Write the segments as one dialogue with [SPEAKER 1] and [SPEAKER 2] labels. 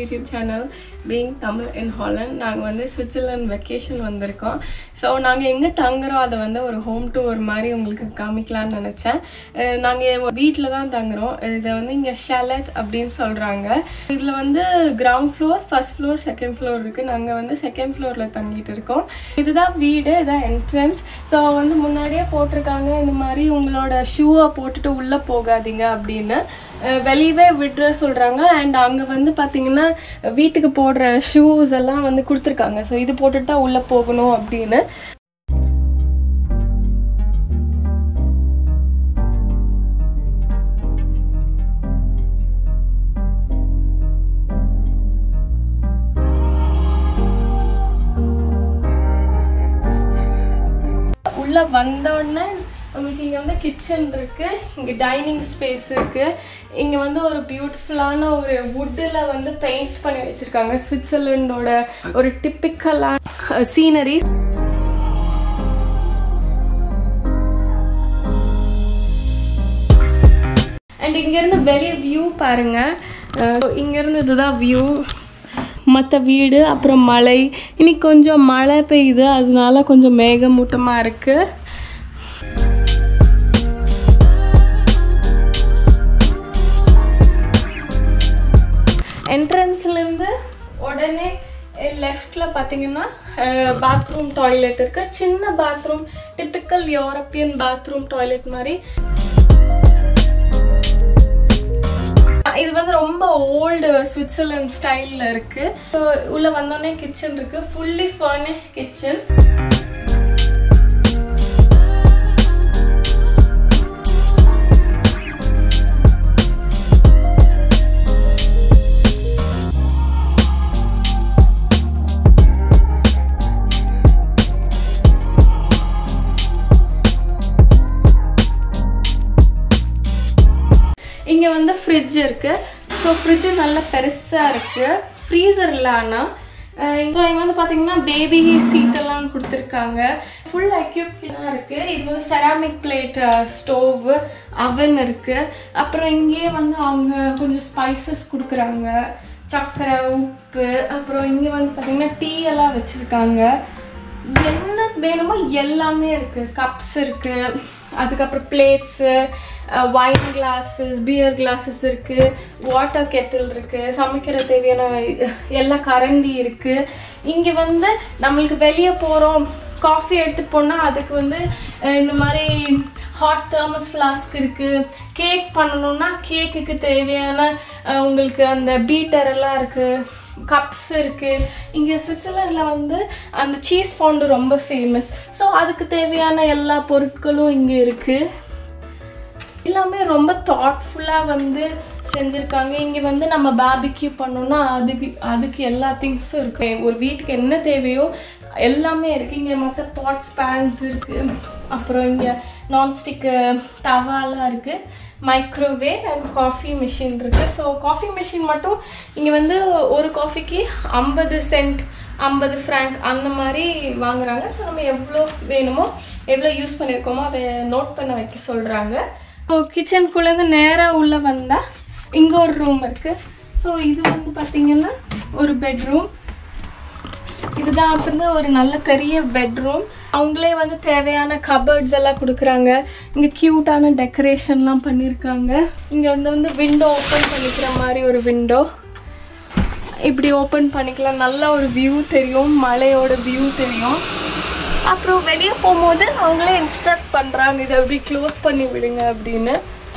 [SPEAKER 1] YouTube channel being Tamil in Holland நாங்கள் வந்து Switzerland vacation வந்திருக்கோம் ஸோ நாங்கள் எங்கே தங்குறோம் அதை வந்து ஒரு ஹோம் டூர் மாதிரி உங்களுக்கு காமிக்கலாம்னு நினச்சேன் நாங்கள் வீட்டில் தான் தங்குறோம் இதை வந்து இங்கே ஷெலட் அப்படின்னு சொல்கிறாங்க இதில் வந்து ground floor first floor second floor இருக்குது நாங்கள் வந்து செகண்ட் ஃப்ளோரில் தங்கிட்டு இருக்கோம் இதுதான் வீடு இதான் என்ட்ரன்ஸ் ஸோ வந்து முன்னாடியே போட்டிருக்காங்க இந்த மாதிரி உங்களோட ஷூவை போட்டுட்டு உள்ளே போகாதீங்க அப்படின்னு அஹ் வெளியவே விடுற சொல்கிறாங்க அண்ட் அங்கே வந்து பார்த்தீங்கன்னா வீட்டுக்கு போடுற ஷூஸ் எல்லாம் வந்து கொடுத்துருக்காங்க ஸோ இது போட்டுட்டு தான் உள்ளே போகணும் அப்படின்னு உள்ள வந்தோடனே நமக்கு இங்க வந்து கிச்சன் இருக்கு இங்க டைனிங் ஸ்பேஸ் இருக்கு இங்க வந்து ஒரு பியூட்டிஃபுல்லான ஒரு வுட்டில் வந்து பெயிண்ட் பண்ணி வச்சிருக்காங்க சுவிட்சர்லாண்டோட ஒரு டிப்பிக்கலான சீனரி அண்ட் இங்கேருந்து வெளியே வியூ பாருங்க அஹ் இங்கேருந்து இதுதான் வியூ மற்ற வீடு அப்புறம் மலை இன்னைக்கு கொஞ்சம் மழை பெய்யுது அதனால கொஞ்சம் மேகமூட்டமாக இருக்குது என்ட்ரன்ஸ்லேருந்து உடனே லெஃப்டில் பார்த்தீங்கன்னா பாத்ரூம் டாய்லெட் இருக்கு சின்ன bathroom typical European bathroom toilet மாதிரி இது வந்து ரொம்ப ஓல்டு சுவிட்சர்லாந்து ஸ்டைலில் இருக்கு ஸோ உள்ள வந்தோடனே கிச்சன் இருக்கு ஃபுல்லி ஃபர்னிஷ் கிச்சன் இங்கே வந்து ஃப்ரிட்ஜ் இருக்கு ஸோ ஃப்ரிட்ஜு நல்ல பெருசாக இருக்கு ஃப்ரீசர் இல்லை ஆனால் இங்கே இங்கே வந்து பார்த்தீங்கன்னா பேபி சீட் எல்லாம் கொடுத்துருக்காங்க ஃபுல் எக்யூப்மெண்ட்டாக இருக்குது இது வந்து செராமிக் பிளேட் ஸ்டோவ் அவன் இருக்குது அப்புறம் இங்கேயே வந்து அவங்க கொஞ்சம் ஸ்பைசஸ் கொடுக்குறாங்க சர்க்கரை உப்பு அப்புறம் இங்கே வந்து பார்த்தீங்கன்னா டீ எல்லாம் வச்சுருக்காங்க என்ன வேணுமோ எல்லாமே இருக்கு கப்ஸ் இருக்கு அதுக்கப்புறம் plates wine glasses beer glasses இருக்கு வாட்டர் கெட்டில் இருக்கு சமைக்கிற தேவையான எல்லா கரண்டி இருக்கு இங்க வந்து நம்மளுக்கு வெளியே போறோம் காஃபி எடுத்துட்டு போனா அதுக்கு வந்து அஹ், இந்த மாதிரி ஹாட் தெர்மஸ் ஃப்ளாஸ்க் இருக்கு கேக் பண்ணணும்னா கேக்குக்கு தேவையான அஹ், உங்களுக்கு அந்த பீட்டர் எல்லாம் இருக்கு கப்ஸ் இருக்கு இங்க சுவிட்சர்லாந்துல வந்து அந்த சீஸ் ஃபவுண்டு ரொம்ப ஃபேமஸ் ஸோ அதுக்கு தேவையான எல்லா பொருட்களும் இங்க இருக்கு எல்லாமே ரொம்ப தாட்ஃபுல்லாக வந்து செஞ்சுருக்காங்க இங்கே வந்து நம்ம பேபிக்யூ பண்ணோம்னா அதுக்கு அதுக்கு எல்லா திங்ஸும் இருக்கு ஒரு வீட்டுக்கு என்ன தேவையோ எல்லாமே இருக்கு இங்கே மற்ற பாட்ஸ் பேன்ஸ் இருக்கு அப்புறம் இங்கே நான்ஸ்டிக்கு தவாலாம் இருக்கு மைக்ரோவேவ் அண்ட் காஃபி மிஷின் இருக்கு ஸோ காஃபி மிஷின் மட்டும் இங்கே வந்து ஒரு காஃபிக்கு ஐம்பது சென்ட் ஐம்பது ஃப்ராங்க் அந்த மாதிரி வாங்குறாங்க ஸோ நம்ம எவ்வளோ வேணுமோ எவ்வளோ யூஸ் பண்ணியிருக்கோமோ அதை நோட் பண்ண வைக்க சொல்கிறாங்க ஸோ கிச்சனுக்குள்ளேருந்து நேராக உள்ளே வந்தால் இங்கே ஒரு ரூம் இருக்குது ஸோ இது வந்து பார்த்தீங்கன்னா ஒரு பெட்ரூம் இதுதான் வந்து ஒரு நல்ல பெரிய பெட்ரூம் அவங்களே வந்து தேவையான கபர்ட்ஸ் எல்லாம் கொடுக்குறாங்க இங்கே க்யூட்டான டெக்கரேஷன்லாம் பண்ணியிருக்காங்க இங்கே வந்து வந்து விண்டோ ஓப்பன் பண்ணிக்கிற மாதிரி ஒரு விண்டோ இப்படி ஓப்பன் பண்ணிக்கலாம் நல்ல ஒரு வியூ தெரியும் மலையோட வியூ தெரியும் அப்புறம் வெளியே போகும்போது அவங்களே இன்ஸ்ட்ரக்ட் பண்ணுறாங்க இதை எப்படி க்ளோஸ் பண்ணி விடுங்க அப்படின்னு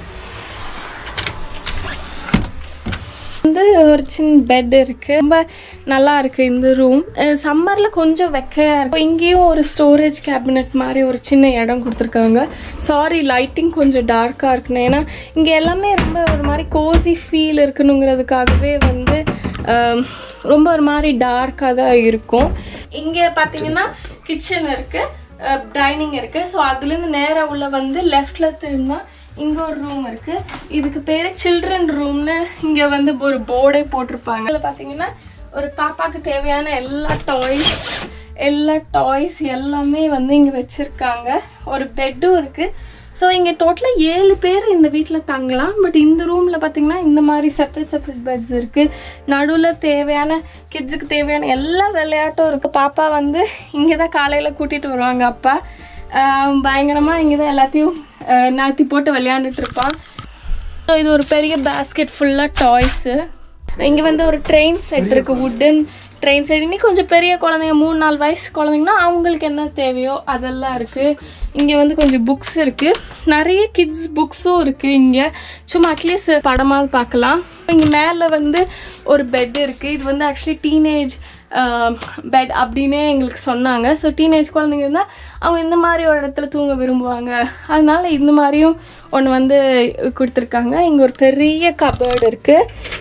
[SPEAKER 1] வந்து ஒரு சின்ன பெட் இருக்கு ரொம்ப நல்லா இருக்கு இந்த ரூம் சம்மர்ல கொஞ்சம் வெக்கையா இருக்கும் இங்கேயும் ஒரு ஸ்டோரேஜ் கேபினெட் மாதிரி ஒரு சின்ன இடம் கொடுத்துருக்காங்க சாரி லைட்டிங் கொஞ்சம் டார்க்கா இருக்குன்னு ஏன்னா இங்க எல்லாமே ரொம்ப ஒரு மாதிரி கோசி ஃபீல் இருக்கணுங்கிறதுக்காகவே வந்து ஆம், ரொம்ப ஒரு மாதிரி டார்க்காக தான் இருக்கும் இங்கே பார்த்தீங்கன்னா கிச்சன் இருக்கு டைனிங் இருக்கு ஸோ அதுலேருந்து நேராக உள்ள வந்து லெஃப்ட்ல திரும்பினா இங்க ஒரு ரூம் இருக்கு இதுக்கு பேரு சில்ட்ரன் ரூம்னு இங்க வந்து ஒரு போர்டே போட்டிருப்பாங்க இதுல பாத்தீங்கன்னா ஒரு பாப்பாக்கு தேவையான எல்லா டாய்ஸ் எல்லா டாய்ஸ் எல்லாமே வந்து இங்க வச்சிருக்காங்க ஒரு பெட்டும் இருக்கு ஸோ இங்கே டோட்டலாக ஏழு பேர் இந்த வீட்டில் தங்கலாம் பட் இந்த ரூமில் பார்த்தீங்கன்னா இந்த மாதிரி செப்பரேட் செப்பரேட் பெட்ஸ் இருக்குது நடுவில் தேவையான கிட்ஸுக்கு தேவையான எல்லா விளையாட்டும் இருக்குது பாப்பா வந்து இங்கே தான் காலையில் கூட்டிகிட்டு வருவாங்க அப்பா பயங்கரமாக இங்கே தான் எல்லாத்தையும் நாத்தி போட்டு விளையாண்டுட்டு இருப்பான் ஸோ இது ஒரு பெரிய பேஸ்கெட் ஃபுல்லாக டாய்ஸு இங்கே வந்து ஒரு ட்ரெயின் செட் இருக்குது வுட்டன் ட்ரெயின் செட் இன்னும் கொஞ்சம் பெரிய குழந்தைங்க மூணு நாலு வயசு குழந்தைங்கன்னா அவங்களுக்கு என்ன தேவையோ அதெல்லாம் இருக்குது இங்கே வந்து கொஞ்சம் புக்ஸ் இருக்குது நிறைய கிட்ஸ் புக்ஸும் இருக்குது இங்கே சும்மா அட்லீஸ்ட் படமாவது பார்க்கலாம் இங்கே மேலே வந்து ஒரு பெட் இருக்குது இது வந்து ஆக்சுவலி டீனேஜ் பெட் அப்படின்னே எங்களுக்கு சொன்னாங்க ஸோ டீனேஜ் குழந்தைங்க இருந்தால் அவங்க இந்த மாதிரி ஒரு இடத்துல தூங்க விரும்புவாங்க அதனால இந்த மாதிரியும் ஒன்று வந்து கொடுத்துருக்காங்க இங்கே ஒரு பெரிய கபர்டு இருக்குது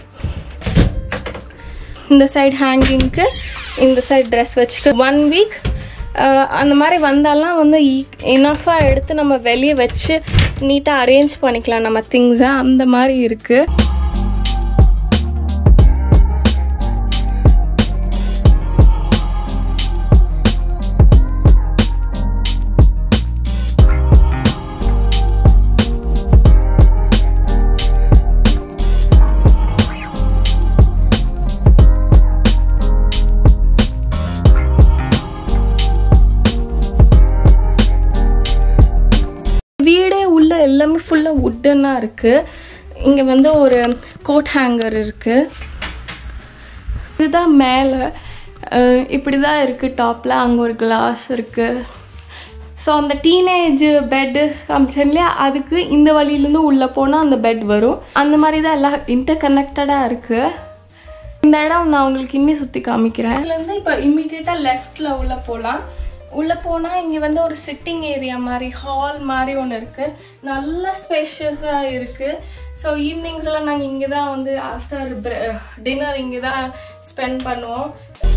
[SPEAKER 1] இந்த சைடு ஹேங்கிங்க்கு இந்த சைடு ட்ரெஸ் வச்சுக்க ஒன் வீக் அந்த மாதிரி வந்தாலாம் வந்து இனஃபாக எடுத்து நம்ம வெளியே வச்சு நீட்டாக அரேஞ்ச் பண்ணிக்கலாம் நம்ம திங்ஸை அந்த மாதிரி இருக்குது வீடே உள்ள எல்லாமே ஃபுல்லாக உட்டனாக இருக்குது இங்கே வந்து ஒரு கோட் ஹேங்கர் இருக்குது இதுதான் மேலே இப்படி தான் இருக்குது டாப்பில் அங்கே ஒரு கிளாஸ் இருக்குது ஸோ அந்த டீனேஜ் பெட்டு காமிச்சேன் இல்லையா அதுக்கு இந்த வழியிலேருந்து உள்ளே போனால் அந்த பெட் வரும் அந்த மாதிரி தான் எல்லாம் இன்டர் கனெக்டடாக இருக்குது இந்த இடம் நான் உங்களுக்கு இன்னும் சுற்றி காமிக்கிறேன் இதுலேருந்து இப்போ இம்மிடியேட்டாக லெஃப்டில் உள்ளே போகலாம் உள்ளே போனால் இங்கே வந்து ஒரு சிட்டிங் ஏரியா மாதிரி ஹால் மாதிரி ஒன்று இருக்குது நல்ல ஸ்பேஷியஸாக இருக்குது ஸோ ஈவினிங்ஸ்லாம் நாங்கள் இங்கே தான் வந்து ஆஃப்டர் டின்னர் இங்கே தான் ஸ்பெண்ட் பண்ணுவோம்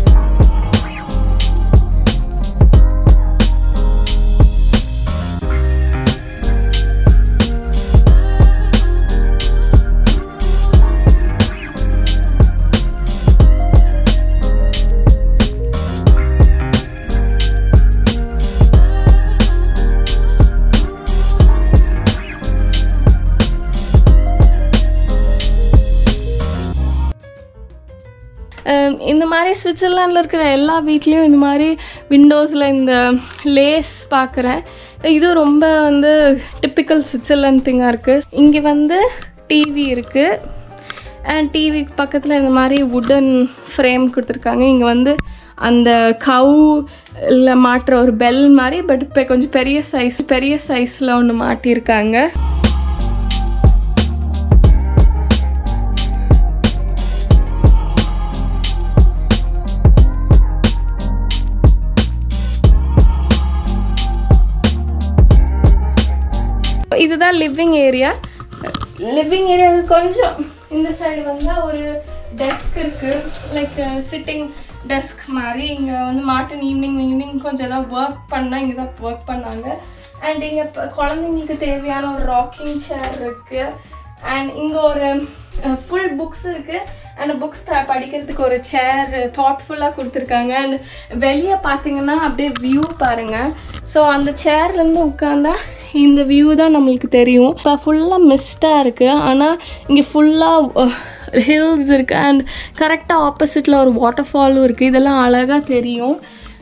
[SPEAKER 1] இந்த மாதிரி சுவிட்சர்லாண்டில் இருக்கிற எல்லா வீட்லேயும் இந்த மாதிரி விண்டோஸில் இந்த லேஸ் பார்க்குறேன் இது ரொம்ப வந்து டிப்பிக்கல் சுவிட்சர்லாண்ட் திங்காக இருக்குது இங்கே வந்து டிவி இருக்குது அண்ட் டிவிக்கு பக்கத்தில் இந்த மாதிரி வுடன் ஃப்ரேம் கொடுத்துருக்காங்க இங்கே வந்து அந்த கவுல மாட்டுற ஒரு பெல் மாதிரி பட் இப்போ கொஞ்சம் பெரிய சைஸ் பெரிய சைஸில் ஒன்று மாட்டியிருக்காங்க இதுதான் லிவிங் ஏரியா லிவிங் ஏரியா கொஞ்சம் இந்த சைடு வந்து ஒரு டெஸ்க் இருக்கு லைக் சிட்டிங் டெஸ்க் மாதிரி இங்கே வந்து மாட்டன் ஈவினிங் ஈவினிங் கொஞ்சம் ஏதாவது ஒர்க் பண்ணால் இங்கே தான் ஒர்க் பண்ணாங்க அண்ட் இங்கே குழந்தைங்களுக்கு தேவையான ஒரு ராக்கிங் சேர் இருக்குது அண்ட் இங்கே ஒரு ஃபுல் புக்ஸ் இருக்குது அண்ட் புக்ஸ் படிக்கிறதுக்கு ஒரு சேர் தாட்ஃபுல்லாக கொடுத்துருக்காங்க அண்ட் வெளியே பார்த்தீங்கன்னா அப்படியே வியூ பாருங்கள் ஸோ அந்த சேர்லேருந்து உட்காந்தா இந்த வியூ தான் நம்மளுக்கு தெரியும் இப்போ ஃபுல்லாக மிஸ்டாக இருக்குது ஆனால் இங்கே ஃபுல்லாக ஹில்ஸ் இருக்குது அண்ட் கரெக்டாக ஆப்போசிட்டில் ஒரு வாட்டர் ஃபாலும் இருக்குது இதெல்லாம் அழகாக தெரியும்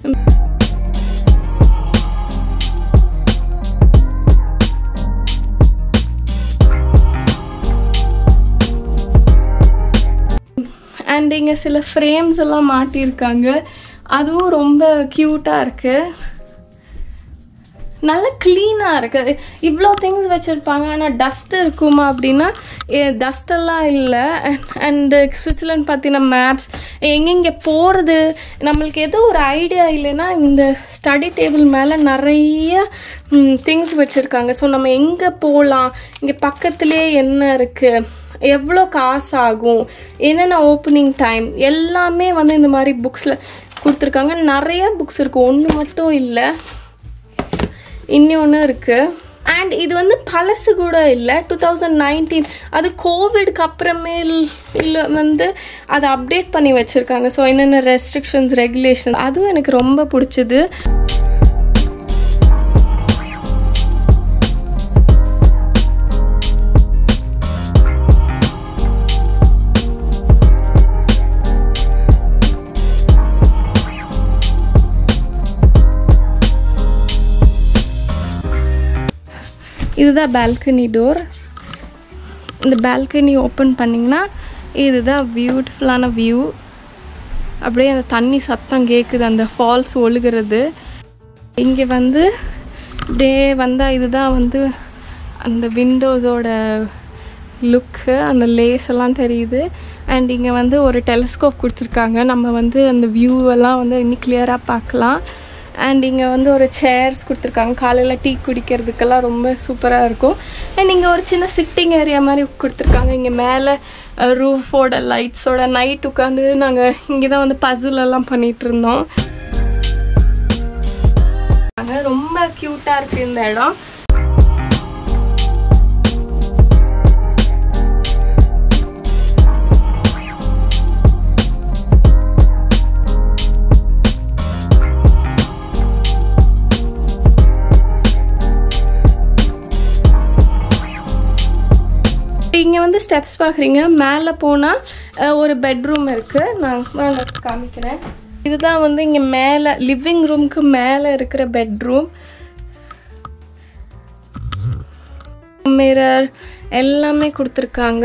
[SPEAKER 1] அண்ட் இங்கே சில ஃப்ரேம்ஸ் எல்லாம் மாட்டியிருக்காங்க அதுவும் ரொம்ப க்யூட்டாக இருக்குது நல்ல க்ளீனாக இருக்குது இவ்வளோ திங்ஸ் வச்சுருப்பாங்க ஆனால் டஸ்ட் இருக்குமா அப்படின்னா டஸ்டெல்லாம் இல்லை அண்டு சுவிட்சர்லாண்ட் பற்றின மேப்ஸ் எங்கெங்கே போகிறது நம்மளுக்கு எதோ ஒரு ஐடியா இல்லைன்னா இந்த ஸ்டடி டேபிள் மேலே நிறைய திங்ஸ் வச்சுருக்காங்க ஸோ நம்ம எங்கே போகலாம் இங்கே பக்கத்துலேயே என்ன இருக்குது எவ்வளோ காசு ஆகும் என்னென்ன ஓப்பனிங் டைம் எல்லாமே வந்து இந்த மாதிரி புக்ஸில் கொடுத்துருக்காங்க நிறைய புக்ஸ் இருக்குது ஒன்று மட்டும் இல்லை இன்னொன்று இருக்குது அண்ட் இது வந்து பழசு கூட இல்லை டூ தௌசண்ட் நைன்டீன் அது கோவிட்க்கு அப்புறமேல் இல்லை வந்து அதை அப்டேட் பண்ணி வச்சுருக்காங்க ஸோ என்னென்ன ரெஸ்ட்ரிக்ஷன்ஸ் ரெகுலேஷன் அதுவும் எனக்கு ரொம்ப பிடிச்சது இதுதான் பால்கனி டோர் இந்த பால்கனி ஓப்பன் பண்ணிங்கன்னா இதுதான் பியூட்டிஃபுல்லான வியூ அப்படியே அந்த தண்ணி சத்தம் கேட்குது அந்த ஃபால்ஸ் ஒழுகிறது இங்கே வந்து டே வந்தால் இதுதான் வந்து அந்த விண்டோஸோட லுக்கு அந்த லேஸ் எல்லாம் தெரியுது அண்ட் இங்கே வந்து ஒரு டெலிஸ்கோப் கொடுத்துருக்காங்க நம்ம வந்து அந்த வியூ எல்லாம் வந்து இன்னும் கிளியராக பார்க்கலாம் அண்ட் இங்கே வந்து ஒரு சேர்ஸ் கொடுத்துருக்காங்க காலையில் டீ குடிக்கிறதுக்கெல்லாம் ரொம்ப சூப்பராக இருக்கும் அண்ட் இங்கே ஒரு சின்ன சிட்டிங் ஏரியா மாதிரி கொடுத்துருக்காங்க இங்கே மேலே ரூஃபோட லைட்ஸோட நைட் உட்காந்து நாங்கள் இங்கே தான் வந்து puzzle எல்லாம் பண்ணிகிட்டு இருந்தோம் ரொம்ப க்யூட்டாக இருக்குது இந்த இடம் இங்கே வந்து ஸ்டெப்ஸ் பார்க்குறீங்க மேலே போனால் ஒரு பெட்ரூம் இருக்குது நான் மேலே காமிக்கிறேன் இதுதான் வந்து இங்கே மேலே லிவிங் ரூம்க்கு மேலே இருக்கிற பெட்ரூம் மிரர் எல்லாமே கொடுத்துருக்காங்க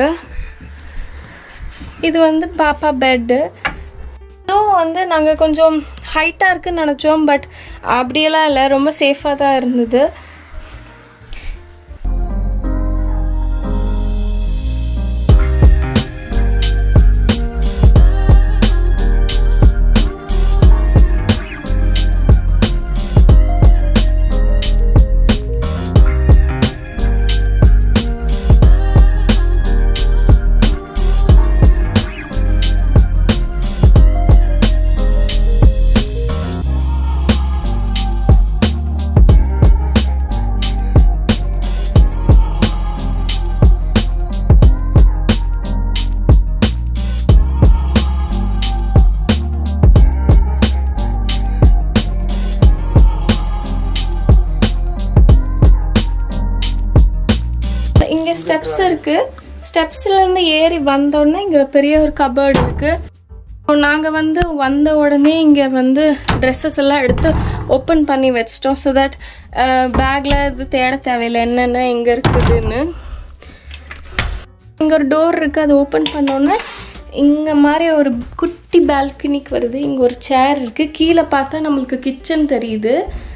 [SPEAKER 1] இது வந்து பாப்பா பெட்டு இதுவும் வந்து நாங்கள் கொஞ்சம் ஹைட்டாக இருக்குன்னு நினச்சோம் பட் அப்படியெல்லாம் இல்லை ரொம்ப சேஃபாக தான் இருந்தது இங்கே ஸ்டெப்ஸ் இருக்கு ஸ்டெப்ஸ்ல இருந்து ஏறி வந்தோடனே இங்கே பெரிய ஒரு கபர்டு இருக்கு நாங்கள் வந்து வந்த உடனே இங்கே வந்து ட்ரெஸ்ஸஸ் எல்லாம் எடுத்து ஓப்பன் பண்ணி வச்சிட்டோம் ஸோ தட் பேக்கில் இது தேட தேவையில்லை என்னென்ன எங்கே இருக்குதுன்னு இங்கே ஒரு டோர் இருக்குது அது ஓப்பன் பண்ணோன்னே இங்கே மாதிரி ஒரு குட்டி பால்கனிக்கு வருது இங்கே ஒரு சேர் இருக்குது கீழே பார்த்தா நம்மளுக்கு கிச்சன் தெரியுது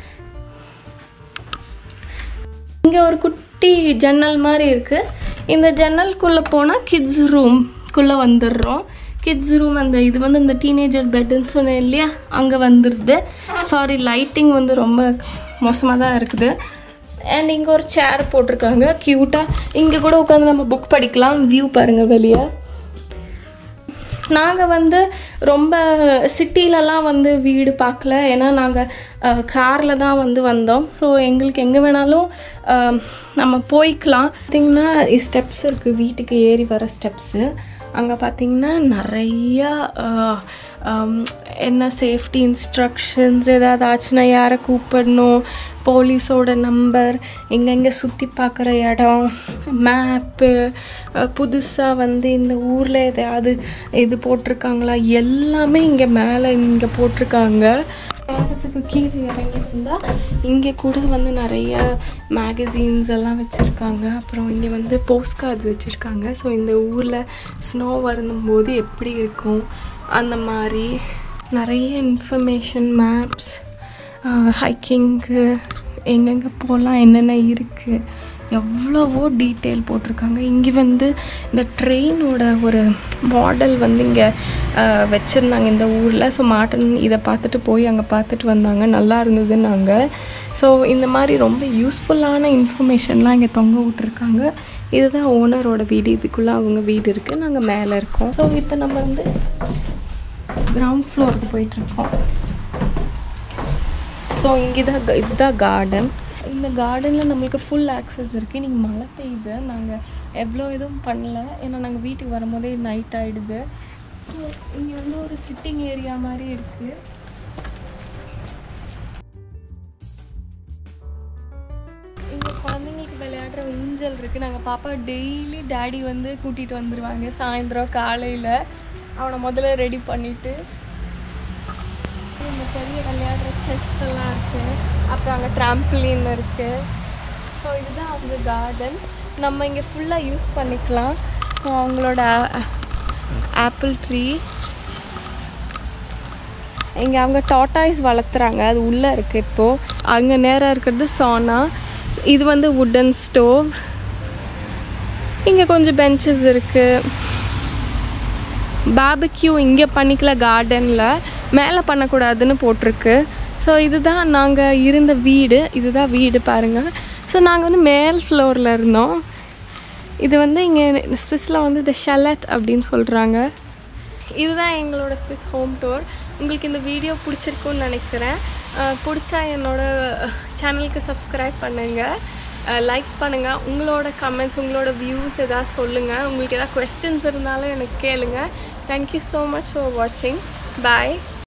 [SPEAKER 1] இங்கே ஒரு குட்டி ஜன்னல் மாதிரி இருக்குது இந்த ஜன்னல்குள்ளே போனால் கிட்ஸ் ரூம்குள்ளே வந்துடுறோம் கிட்ஸ் ரூம் அந்த இது வந்து இந்த டீனேஜர் பெட்டுன்னு சொன்னேன் இல்லையா அங்கே வந்துடுது சாரி லைட்டிங் வந்து ரொம்ப மோசமாக தான் இருக்குது அண்ட் இங்கே ஒரு சேர் போட்டிருக்காங்க க்யூட்டாக இங்கே கூட உட்காந்து நம்ம புக் படிக்கலாம் வியூ பாருங்கள் வெளியே நாங்கள் வந்து ரொம்ப சிட்டிலலாம் வந்து வீடு பார்க்கல ஏன்னா நாங்கள் காரில் தான் வந்து வந்தோம் ஸோ எங்களுக்கு எங்கே வேணாலும் அஹ், நம்ம போய்க்கலாம் பார்த்திங்கன்னா ஸ்டெப்ஸ் இருக்குது வீட்டுக்கு ஏறி வர ஸ்டெப்ஸு அங்கே பார்த்தீங்கன்னா நிறையா அஹ், ஹம், என்ன சேஃப்டி இன்ஸ்ட்ரக்ஷன்ஸ் ஏதாவது ஆச்சுன்னா யாரை கூப்பிடணும் போலீஸோட நம்பர் எங்கெங்கே சுற்றி பார்க்குற இடம் மேப்பு புதுசாக வந்து இந்த ஊரில் எதையாவது இது போட்டிருக்காங்களா எல்லாமே இங்கே மேலே இங்கே போட்டிருக்காங்க கேம்பஸுக்கு கீழே இறங்கி இருந்தால் இங்கே கூட வந்து நிறைய மேகசின்ஸ் எல்லாம் வச்சுருக்காங்க அப்புறம் இங்கே வந்து போஸ்ட் கார்ட்ஸ் வச்சுருக்காங்க ஸோ இந்த ஊரில் ஸ்னோ வரும்போது எப்படி இருக்கும் அந்த மாதிரி நிறைய இன்ஃபர்மேஷன் மேப்ஸ் ஹைக்கிங்க்கு எங்கெங்கே போகலாம் என்னென்ன இருக்குது எவ்வளவோ டீட்டெயில் போட்டிருக்காங்க இங்கே வந்து இந்த ட்ரெயினோட ஒரு மாடல் வந்து இங்கே வச்சுருந்தாங்க இந்த ஊரில் ஸோ மாட்டன் இதை பார்த்துட்டு போய் அங்கே பார்த்துட்டு வந்தாங்க நல்லா இருந்ததுன்னாங்க ஸோ இந்த மாதிரி ரொம்ப யூஸ்ஃபுல்லான இன்ஃபர்மேஷன்லாம் இங்கே தொங்க விட்டுருக்காங்க இதுதான் ஓனரோட வீடு இதுக்குள்ளே அவங்க வீடு இருக்குது நாங்கள் மேலே இருக்கோம் ஸோ இப்போ நம்ம வந்து கிரவுண்ட் ஃப்ளோருக்கு போயிட்டுருக்கோம் ஸோ இங்கே தான் இதுதான் கார்டன் இந்த கார்டனில் நம்மளுக்கு ஃபுல் ஆக்சஸ் இருக்குது நீங்கள் மழை பெய்யுது நாங்கள் எவ்வளோ எதுவும் பண்ணல ஏன்னா நாங்கள் வீட்டுக்கு வரும்போதே நைட் ஆகிடுது இங்கே வந்து ஒரு சிட்டிங் ஏரியா மாதிரி இருக்குது இங்கே குழந்தைங்களுக்கு விளையாடுற ஊஞ்சல் இருக்குது நாங்கள் பாப்பா டெய்லி டேடி வந்து கூட்டிகிட்டு வந்துடுவாங்க சாயந்தரம் காலையில் அவனை முதல்ல ரெடி பண்ணிவிட்டு இந்த பெரிய விளையாடுற செஸ் எல்லாம் இருக்குது அப்புறம் அங்கே ட்ராம்ப்ளின் இருக்குது ஸோ இதுதான் அவங்க கார்டன் நம்ம இங்கே ஃபுல்லாக யூஸ் பண்ணிக்கலாம் ஸோ அவங்களோட ஆப்பிள் ட்ரீ இங்கே அவங்க டாட்டாய்ஸ் வளர்த்துறாங்க அது உள்ளே இருக்குது இப்போது அங்கே நேராக இருக்கிறது சானா இது வந்து வுட்டன் ஸ்டோவ் இங்கே கொஞ்சம் பெஞ்சஸ் இருக்குது பாபிக்யூ இங்கே பண்ணிக்கல கார்டனில் மேலே பண்ணக்கூடாதுன்னு போட்டிருக்கு ஸோ இதுதான் நாங்கள் இருந்த வீடு இதுதான் வீடு பாருங்கள் ஸோ நாங்கள் வந்து மேல் ஃப்ளோரில் இருந்தோம் இது வந்து இங்கே ஸ்விஸ்ஸில் வந்து இந்த ஷலட் அப்படின்னு சொல்கிறாங்க இதுதான் எங்களோட ஸ்விஸ் ஹோம் டூர் உங்களுக்கு இந்த வீடியோ பிடிச்சிருக்குன்னு நினைக்கிறேன் அஹ் பிடிச்சா என்னோட சேனலுக்கு சப்ஸ்கிரைப் பண்ணுங்கள் லைக் பண்ணுங்கள் உங்களோட கமெண்ட்ஸ் உங்களோட வியூஸ் எதாவது சொல்லுங்கள் உங்களுக்கு எதாவது கொஸ்டின்ஸ் இருந்தாலும் எனக்கு கேளுங்க தேங்க்யூ ஸோ மச் ஃபார் வாட்சிங் பாய்